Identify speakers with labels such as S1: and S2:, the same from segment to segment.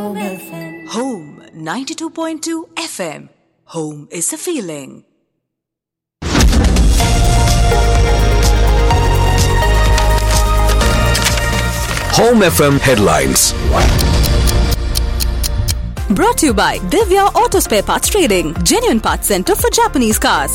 S1: Home 92.2 FM. Home is a feeling.
S2: Home FM headlines.
S1: Brought to you by Divya Auto Spare Parts Trading, genuine parts center for Japanese cars.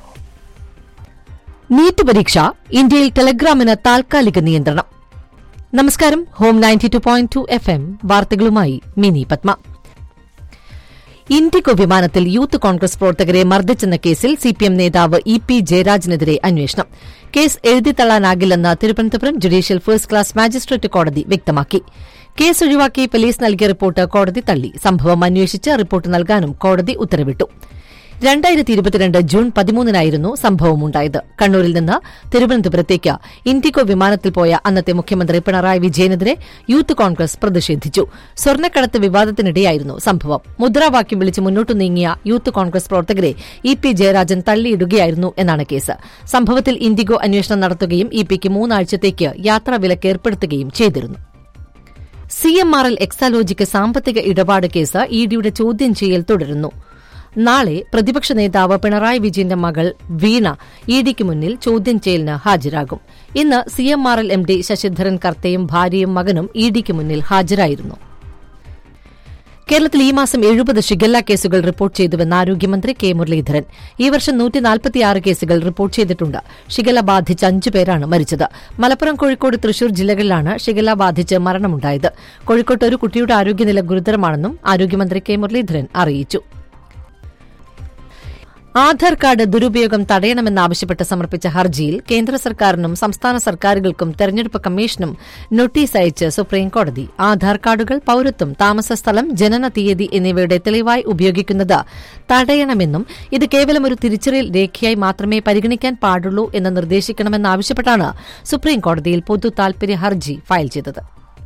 S3: NEET പരീക്ഷ ഇന്ത്യയിൽ ടെലഗ്രാമിന് താൽക്കാലിക നിയന്ത്രണം നമസ്കാരം home ninety two point two F M വാർത്തകളുമായി Mini Padma IndiGo വിമാനത്തിൽ യൂത്ത് കോൺഗ്രസ് പ്രവർത്തകരെ മർദ്ദിച്ചെന്ന കേസിൽ സിപിഎം നേതാവ് ഇ പി ജയരാജനെതിരെ അന്വേഷണം കേസ് എഴുതിത്തള്ളാനാകില്ലെന്ന് Thiruvananthapuram judicial first class magistrate കോടതി വ്യക്തമാക്കി കേസ് ഒഴിവാക്കി പോലീസ് നൽകിയ റിപ്പോർട്ട് കോടതി തള്ളി സംഭവം അന്വേഷിച്ച് റിപ്പോർട്ട് നൽകാനും കോടതി ഉത്തരവിട്ടു രണ്ടായിരത്തി ഇരുപത്തിരണ്ട് ജൂൺ പതിമൂന്നിനായിരുന്നു സംഭവമുണ്ടായത് കണ്ണൂരിൽ നിന്ന് തിരുവനന്തപുരത്തേക്ക് ഇൻഡിഗോ വിമാനത്തിൽ പോയ അന്നത്തെ മുഖ്യമന്ത്രി പിണറായി വിജയനെതിരെ യൂത്ത് കോൺഗ്രസ് പ്രതിഷേധിച്ചു സ്വർണ്ണക്കടത്ത് വിവാദത്തിനിടെയായിരുന്നു സംഭവം മുദ്രാവാക്യം വിളിച്ച് മുന്നോട്ടു നീങ്ങിയ യൂത്ത് കോൺഗ്രസ് പ്രവർത്തകരെ ഇ പി ജയരാജൻ തള്ളിയിടുകയായിരുന്നു എന്നാണ് കേസ് സംഭവത്തിൽ ഇൻഡിഗോ അന്വേഷണം നടത്തുകയും ഇ പിക്ക് മൂന്നാഴ്ചത്തേക്ക് യാത്രാവിലക്ക് ഏർപ്പെടുത്തുകയും ചെയ്തിരുന്നു സി എം ആർ എൽ എക്സാലോജിക്ക് സാമ്പത്തിക ഇടപാട് കേസ് ഇ ഡിയുടെ ചോദ്യം ചെയ്യൽ തുടരുന്നു നാളെ പ്രതിപക്ഷ നേതാവ് പിണറായി വിജയന്റെ മകൾ വീണ ഇ ഡിക്ക് മുന്നിൽ ചോദ്യം ചെയ്യലിന് ഹാജരാകും ഇന്ന് C M R L M D Sasidharan കർത്തയും ഭാര്യയും മകനും ഇ ഡിക്ക് മുന്നിൽ ഹാജരായിരുന്നു കേരളത്തിൽ ഈ മാസം എഴുപത് ഷിഗല്ല കേസുകൾ റിപ്പോർട്ട് ചെയ്തുവെന്ന് ആരോഗ്യമന്ത്രി കെ മുരളീധരൻ ഈ വർഷം നൂറ്റിനാൽപ്പത്തിയാറ് കേസുകൾ റിപ്പോർട്ട് ചെയ്തിട്ടുണ്ട് ഷിഗല്ല ബാധിച്ച് അഞ്ചു പേരാണ് മരിച്ചത് മലപ്പുറം കോഴിക്കോട് തൃശൂർ ജില്ലകളിലാണ് ഷിഗല്ല ബാധിച്ച് മരണമുണ്ടായത് കോഴിക്കോട്ട് ഒരു കുട്ടിയുടെ ആരോഗ്യനില ഗുരുതരമാണെന്നും ആരോഗ്യമന്ത്രി കെ മുരളീധരൻ അറിയിച്ചു ആധാർ കാർഡ് ദുരുപയോഗം തടയണമെന്നാവശ്യപ്പെട്ട് സമർപ്പിച്ച ഹർജിയിൽ കേന്ദ്ര സർക്കാരിനും സംസ്ഥാന സർക്കാരുകൾക്കും തെരഞ്ഞെടുപ്പ് കമ്മീഷനും നോട്ടീസ് അയച്ച് സുപ്രീംകോടതി ആധാർ കാർഡുകൾ പൌരത്വം താമസസ്ഥലം ജനന തീയതി എന്നിവയുടെ തെളിവായി ഉപയോഗിക്കുന്നത് തടയണമെന്നും ഇത് കേവലം ഒരു തിരിച്ചറിയൽ രേഖയായി മാത്രമേ പരിഗണിക്കാൻ പാടുള്ളൂ എന്ന് നിർദ്ദേശിക്കണമെന്നാവശ്യപ്പെട്ടാണ് സുപ്രീംകോടതിയിൽ പൊതു താൽപര്യ ഹർജി ഫയൽ ചെയ്തത്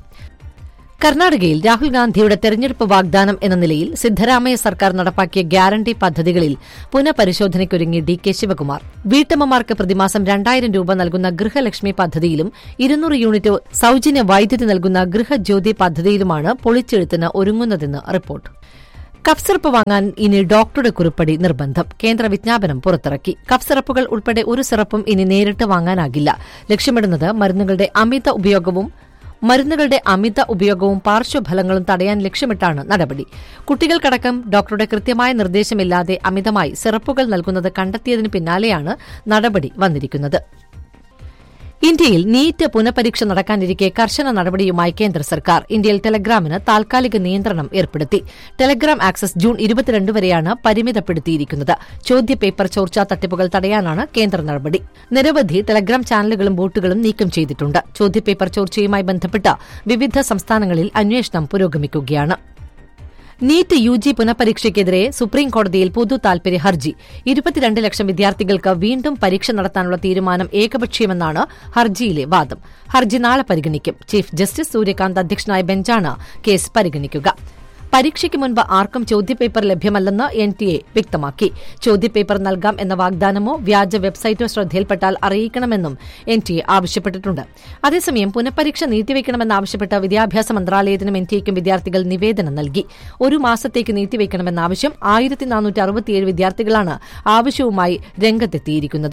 S3: കർണാടകയിൽ രാഹുൽ ഗാന്ധിയുടെ തെരഞ്ഞെടുപ്പ് വാഗ്ദാനം എന്ന നിലയിൽ സിദ്ധരാമയ്യ സർക്കാർ നടപ്പാക്കിയ ഗ്യാരണ്ടി പദ്ധതികളിൽ പുനഃപരിശോധനയ്ക്കൊരുങ്ങി ഡി കെ ശിവകുമാർ വീട്ടമ്മമാർക്ക് പ്രതിമാസം രണ്ടായിരം രൂപ നൽകുന്ന ഗൃഹലക്ഷ്മി പദ്ധതിയിലും ഇരുന്നൂറ് യൂണിറ്റ് സൌജന്യ വൈദ്യുതി നൽകുന്ന ഗൃഹജ്യോതി പദ്ധതിയിലുമാണ് പൊളിച്ചെഴുത്തിന് ഒരുങ്ങുന്നതെന്ന് റിപ്പോർട്ട് കഫ് സിറപ്പ് വാങ്ങാൻ ഇനി ഡോക്ടറുടെ കുറിപ്പടി നിർബന്ധം കേന്ദ്ര വിജ്ഞാപനം പുറത്തിറക്കി കഫ് സിറപ്പുകൾ ഉൾപ്പെടെ ഒരു സിറപ്പും ഇനി നേരിട്ട് വാങ്ങാനാകില്ല ലക്ഷ്യമിടുന്നത് മരുന്നുകളുടെ അമിത ഉപയോഗവും മരുന്നുകളുടെ അമിത ഉപയോഗവും പാർശ്വഫലങ്ങളും തടയാൻ ലക്ഷ്യമിട്ടാണ് നടപടി കുട്ടികൾക്കടക്കം ഡോക്ടറുടെ കൃത്യമായ നിർദ്ദേശമില്ലാതെ അമിതമായി സിറപ്പുകൾ നൽകുന്നത് കണ്ടെത്തിയതിന് പിന്നാലെയാണ് നടപടി വന്നിരിക്കുന്നത് ഇന്ത്യയിൽ നീറ്റ് പുനഃപരീക്ഷ നടക്കാനിരിക്കെ കർശന നടപടിയുമായി കേന്ദ്ര സർക്കാർ ഇന്ത്യയിൽ ടെലഗ്രാമിന് താൽക്കാലിക നിയന്ത്രണം ഏർപ്പെടുത്തി ടെലഗ്രാം ആക്സസ് ജൂൺ ഇരുപത്തിരണ്ട് വരെയാണ് പരിമിതപ്പെടുത്തിയിരിക്കുന്നത് ചോദ്യപേപ്പർ ചോർച്ചാ തട്ടിപ്പുകൾ തടയാനാണ് കേന്ദ്ര നടപടി നിരവധി ടെലഗ്രാം ചാനലുകളും ബോട്ടുകളും നീക്കം ചെയ്തിട്ടുണ്ട് ചോദ്യപേപ്പർ ചോർച്ചയുമായി ബന്ധപ്പെട്ട് വിവിധ സംസ്ഥാനങ്ങളിൽ അന്വേഷണം പുരോഗമിക്കുകയാണ് നീറ്റ് യു ജി പുനഃപരീക്ഷയ്ക്കെതിരെ സുപ്രീംകോടതിയിൽ പൊതു താൽപര്യ ഹർജി ഇരുപത്തിരണ്ട് ലക്ഷം വിദ്യാർത്ഥികൾക്ക് വീണ്ടും പരീക്ഷ നടത്താനുള്ള തീരുമാനം ഏകപക്ഷീയമെന്നാണ് ഹർജിയിലെ വാദം ഹർജി നാളെ പരിഗണിക്കും ചീഫ് ജസ്റ്റിസ് സൂര്യകാന്ത് അധ്യക്ഷനായ ബെഞ്ചാണ് കേസ് പരിഗണിക്കുക പരീക്ഷയ്ക്ക് മുൻപ് ആർക്കും ചോദ്യപേപ്പർ ലഭ്യമല്ലെന്ന് എൻ ടി എ വ്യക്തമാക്കി ചോദ്യപേപ്പർ നൽകാം എന്ന വാഗ്ദാനമോ വ്യാജ വെബ്സൈറ്റോ ശ്രദ്ധയിൽപ്പെട്ടാൽ അറിയിക്കണമെന്നും എൻ ടി എ ആവശ്യപ്പെട്ടിട്ടുണ്ട് അതേസമയം പുനഃപരീക്ഷ നീട്ടിവെക്കണമെന്നാവശ്യപ്പെട്ട് വിദ്യാഭ്യാസ മന്ത്രാലയത്തിനും എൻ ടി എക്കും വിദ്യാർത്ഥികൾ നിവേദനം നൽകി ഒരു മാസത്തേക്ക് നീട്ടിവെക്കണമെന്ന ആവശ്യം ആയിരത്തി നാനൂറ്റി അറുപത്തിയേഴ് വിദ്യാർത്ഥികളാണ് ആവശ്യവുമായി രംഗത്തെത്തിയിരിക്കുന്നത്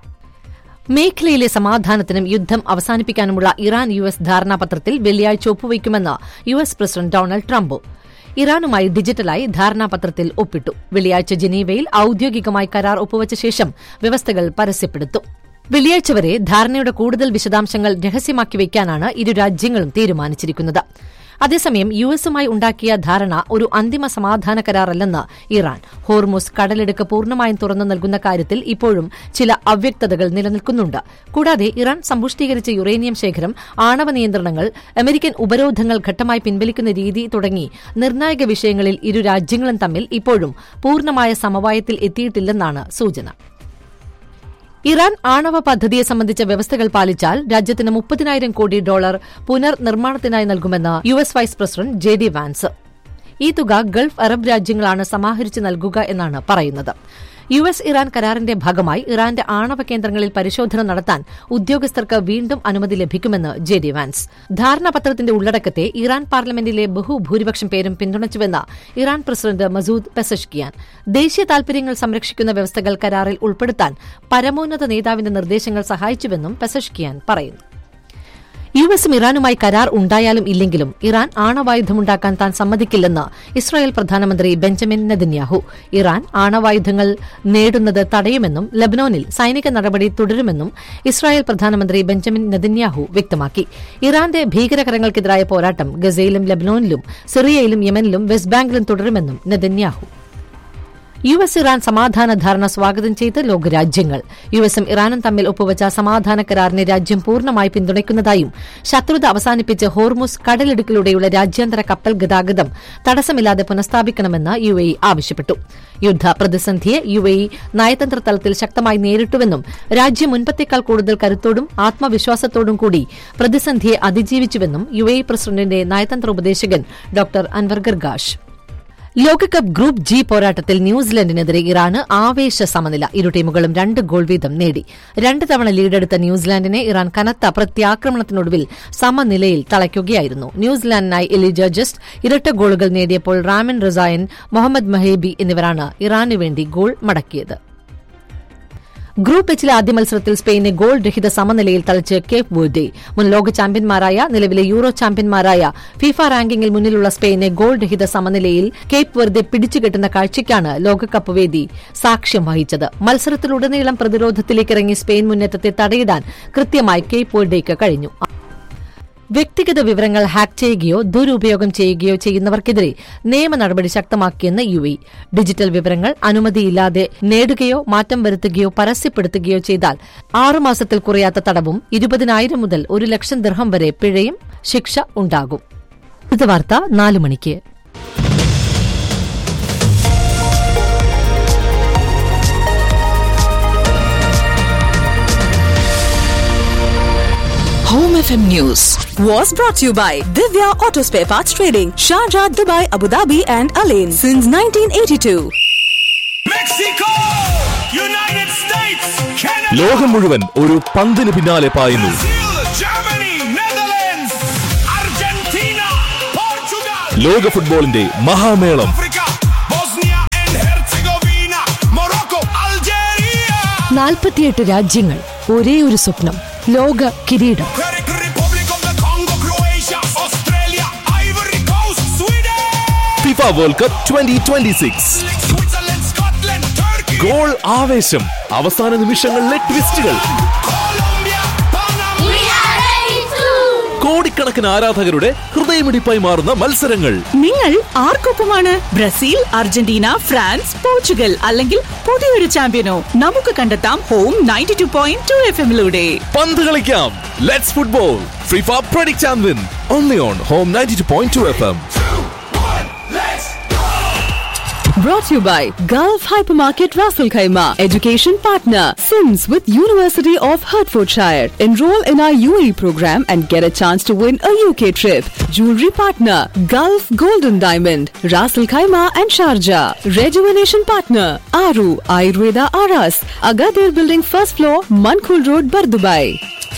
S3: മേഖലയിലെ സമാധാനത്തിനും യുദ്ധം അവസാനിപ്പിക്കാനുമുള്ള ഇറാൻ യു എസ് ധാരണാപത്രത്തിൽ വെള്ളിയാഴ്ച ഒപ്പുവയ്ക്കുമെന്ന് U S president Donald Trump ഇറാനുമായി ഡിജിറ്റലായി ധാരണാപത്രത്തിൽ ഒപ്പിട്ടു വെള്ളിയാഴ്ച ജനീവയിൽ ഔദ്യോഗികമായി കരാർ ഒപ്പുവച്ച ശേഷം വ്യവസ്ഥകൾ പരസ്യപ്പെടുത്തും വെള്ളിയാഴ്ച വരെ ധാരണയുടെ കൂടുതൽ വിശദാംശങ്ങൾ രഹസ്യമാക്കി വയ്ക്കാനാണ് ഇരു രാജ്യങ്ങളും തീരുമാനിച്ചിരിക്കുന്നത് അതേസമയം യു എസുമായി ഉണ്ടാക്കിയ ധാരണ ഒരു അന്തിമ സമാധാന കരാറല്ലെന്ന് ഇറാൻ ഹോർമുസ് കടലെടുക്ക് പൂർണ്ണമായും തുറന്നു നൽകുന്ന കാര്യത്തിൽ ഇപ്പോഴും ചില അവ്യക്തതകൾ നിലനിൽക്കുന്നുണ്ട് കൂടാതെ ഇറാൻ സമ്പുഷ്ടീകരിച്ച യുറേനിയം ശേഖരം ആണവ നിയന്ത്രണങ്ങൾ അമേരിക്കൻ ഉപരോധങ്ങൾ ഘട്ടമായി പിൻവലിക്കുന്ന രീതി തുടങ്ങി നിർണായക വിഷയങ്ങളിൽ ഇരു രാജ്യങ്ങളും തമ്മിൽ ഇപ്പോഴും പൂർണ്ണമായ സമവായത്തിൽ എത്തിയിട്ടില്ലെന്നാണ് സൂചന ഇറാൻ ആണവ പദ്ധതിയെ സംബന്ധിച്ച വ്യവസ്ഥകൾ പാലിച്ചാൽ രാജ്യത്തിന് മുപ്പതിനായിരം കോടി ഡോളർ പുനർനിർമ്മാണത്തിനായി നൽകുമെന്ന് U S vice president J D Vance ഈ തുക ഗൾഫ് അറബ് രാജ്യങ്ങളാണ് സമാഹരിച്ച് നൽകുക എന്നാണ് പറയുന്നത് യു എസ് ഇറാൻ കരാറിന്റെ ഭാഗമായി ഇറാന്റെ ആണവ കേന്ദ്രങ്ങളിൽ പരിശോധന നടത്താൻ ഉദ്യോഗസ്ഥർക്ക് വീണ്ടും അനുമതി ലഭിക്കുമെന്ന് ജെ ഡി വാൻസ് ധാരണാപത്രത്തിന്റെ ഉള്ളടക്കത്തെ ഇറാൻ പാർലമെന്റിലെ ബഹുഭൂരിപക്ഷം പേരും പിന്തുണച്ചുവെന്ന് ഇറാൻ പ്രസിഡന്റ് മസൂദ് പെസഷ്കിയാൻ ദേശീയ താൽപര്യങ്ങൾ സംരക്ഷിക്കുന്ന വ്യവസ്ഥകൾ കരാറിൽ ഉൾപ്പെടുത്താൻ പരമോന്നത നേതാവിന്റെ നിർദ്ദേശങ്ങൾ സഹായിച്ചുവെന്നും പെസഷ്കിയാൻ പറയുന്നു യു എസും ഇറാനുമായി കരാർ ഉണ്ടായാലും ഇല്ലെങ്കിലും ഇറാൻ ആണവായുധമുണ്ടാക്കാൻ താൻ സമ്മതിക്കില്ലെന്ന് ഇസ്രായേൽ പ്രധാനമന്ത്രി ബെഞ്ചമിൻ നെതന്യാഹു ഇറാൻ ആണവായുധങ്ങൾ നേടുന്നത് തടയുമെന്നും ലബനോനിൽ സൈനിക നടപടി തുടരുമെന്നും ഇസ്രായേൽ പ്രധാനമന്ത്രി ബെഞ്ചമിൻ നെതന്യാഹു വ്യക്തമാക്കി ഇറാന്റെ ഭീകരകരങ്ങൾക്കെതിരായ പോരാട്ടം ഗസയിലും ലബനോനിലും സിറിയയിലും യമനിലും വെസ്റ്റ് ബാങ്കിലും തുടരുമെന്നും നെതന്യാഹു യു എസ് ഇറാൻ സമാധാന ധാരണ സ്വാഗതം ചെയ്ത് ലോകരാജ്യങ്ങൾ യു എസും ഇറാനും തമ്മിൽ ഒപ്പുവച്ച സമാധാന കരാറിനെ രാജ്യം പൂർണ്ണമായി പിന്തുണയ്ക്കുന്നതായും ശത്രുത അവസാനിപ്പിച്ച് ഹോർമുസ് കടലിടുക്കിലൂടെയുള്ള രാജ്യാന്തര കപ്പൽ ഗതാഗതം തടസ്സമില്ലാതെ പുനഃസ്ഥാപിക്കണമെന്ന് യു എ ആവശ്യപ്പെട്ടു യുദ്ധ പ്രതിസന്ധിയെ യു എ നയതന്ത്ര തലത്തിൽ ശക്തമായി നേരിട്ടുവെന്നും രാജ്യം മുൻപത്തേക്കാൾ കൂടുതൽ കരുത്തോടും ആത്മവിശ്വാസത്തോടും കൂടി പ്രതിസന്ധിയെ അതിജീവിച്ചുവെന്നും യു എ പ്രസിഡന്റിന്റെ നയതന്ത്ര ഉപദേശകൻ ഡോക്ടർ അൻവർ ഗർഗാഷ് ലോകകപ്പ് ഗ്രൂപ്പ് ജി പോരാട്ടത്തിൽ ന്യൂസിലൻഡിനെതിരെ ഇറാന് ആവേശ സമനില ഇരു ടീമുകളും രണ്ട് ഗോൾ വീതം നേടി രണ്ട് തവണ ലീഡെടുത്ത ന്യൂസിലാൻഡിനെ ഇറാൻ കനത്ത പ്രത്യാക്രമണത്തിനൊടുവിൽ സമനിലയിൽ തളയ്ക്കുകയായിരുന്നു ന്യൂസിലാൻഡിനായി എലിജ ജസ്റ്റ് ഇരട്ട ഗോളുകൾ നേടിയപ്പോൾ റാമിൻ റസായൻ മുഹമ്മദ് മഹേബി എന്നിവരാണ് ഇറാനു വേണ്ടി ഗോൾ മടക്കിയത് ഗ്രൂപ്പ് എച്ചിലെ ആദ്യ മത്സരത്തിൽ സ്പെയിനെ ഗോൾ രഹിത സമനിലയിൽ തളച്ച് കേപ്പ് വേർഡെ മുൻ ലോക ചാമ്പ്യന്മാരായ നിലവിലെ യൂറോ ചാമ്പ്യന്മാരായ ഫിഫ റാങ്കിങ്ങിൽ മുന്നിലുള്ള സ്പെയിനെ ഗോൾ രഹിത സമനിലയിൽ കേപ്പ് വെർദെ പിടിച്ചുകെട്ടുന്ന കാഴ്ചയ്ക്കാണ് ലോകകപ്പ് വേദി സാക്ഷ്യം വഹിച്ചത് മത്സരത്തിലുടനീളം പ്രതിരോധത്തിലേക്ക് ഇറങ്ങി സ്പെയിൻ മുന്നേറ്റത്തെ തടയിടാൻ കൃത്യമായി കേപ്പ് വെർഡേക്ക് കഴിഞ്ഞു വ്യക്തിഗത വിവരങ്ങൾ ഹാക്ക് ചെയ്യുകയോ ദുരുപയോഗം ചെയ്യുകയോ ചെയ്യുന്നവർക്കെതിരെ നിയമ നടപടി ശക്തമാക്കിയെന്ന് യു എ ഡിജിറ്റൽ വിവരങ്ങൾ അനുമതിയില്ലാതെ നേടുകയോ മാറ്റം വരുത്തുകയോ പരസ്യപ്പെടുത്തുകയോ ചെയ്താൽ ആറുമാസത്തിൽ കുറയാത്ത തടവും ഇരുപതിനായിരം മുതൽ ഒരു ലക്ഷം ദിർഹം വരെ പിഴയും ശിക്ഷ ഉണ്ടാകും ഇത് വാർത്ത നാല് മണിക്ക്
S1: Home FM News was brought to you by Divya Auto Spare Parts Trading, Sharjah, Dubai, Abu Dhabi, and Alain since 1982.
S2: Mexico United States Canada
S4: ലോകം മുഴുവൻ ഒരു പന്തിന് പിന്നാലെ പായുന്നു
S2: Brazil Germany Netherlands Argentina Portugal
S4: ലോക ഫുട്ബോളിന്റെ മഹാമേളം
S2: Africa Bosnia and Herzegovina Morocco Algeria
S3: നാൽപ്പത്തിയെട്ട് രാജ്യങ്ങൾ ഒരേ ഒരു സ്വപ്നം ലോക കിരീടം
S2: Czech Republic of the Congo Croatia Australia Ivory Coast Sweden
S4: FIFA world cup twenty twenty six
S2: Switzerland Scotland Turkey
S4: goal ആവേശം അവസാന നിമിഷങ്ങളിലെ ട്വിസ്റ്റുകൾ
S2: Colombia Panama
S4: കോടിക്കണക്കിന് ആരാധകരുടെ ഹൃദയമിടിപ്പായി മാറുന്ന മത്സരങ്ങൾ
S5: നിങ്ങൾ ആർക്കൊപ്പമാണ് ബ്രസീൽ അർജന്റീന ഫ്രാൻസ് പോർച്ചുഗൽ അല്ലെങ്കിൽ പുതിയൊരു ചാമ്പ്യനോ നമുക്ക് കണ്ടെത്താം home ninety two point two F എമ്മിലൂടെ
S4: പന്ത് കളിക്കാം let's football FIFA predict champion only on home ninety two point two F M
S5: Brought to you by Gulf Hypermarket Raffle Khaima, education partner, Sims with University of Hertfordshire. Enroll in our UAE program and get a chance to win a UK trip. Jewelry partner, Gulf Golden Diamond, Raffle Khaima and Sharjah. Rejuvenation partner, Aru Ayurveda Aras, Agadir Building first floor, Mankul Road, Bardubai.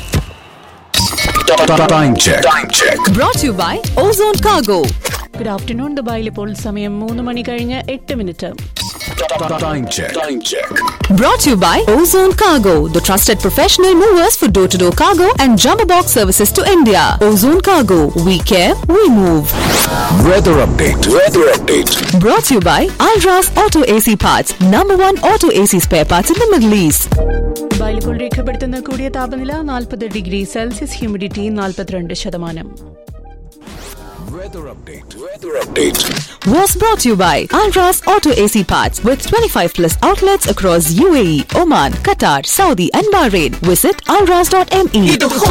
S2: Time check Time check
S1: Brought to you by Ozone Cargo.
S6: Good afternoon ദുബായിൽ ഇപ്പോൾ സമയം മൂന്ന് മണി കഴിഞ്ഞ് എട്ട് minute
S2: Time check Time check
S1: Brought to you by Ozone Cargo, the trusted professional movers for door to door cargo and jumbo box services to India. Ozone Cargo, we care, we move.
S2: Weather update Weather update
S1: Brought to you by Alras Auto AC Parts, number one auto AC spare parts in the Middle East.
S6: ദുബായിൽ ഇപ്പോൾ രേഖപ്പെടുത്തുന്ന കൂടിയ താപനില നാൽപ്പത് degree Celsius humidity നാൽപ്പത്തിരണ്ട് ശതമാനം
S2: Weather update Weather update
S1: Was brought to you by Alras Auto AC Parts with 25 plus outlets across UAE, Oman, Qatar, Saudi, and Bahrain. Visit alras.me.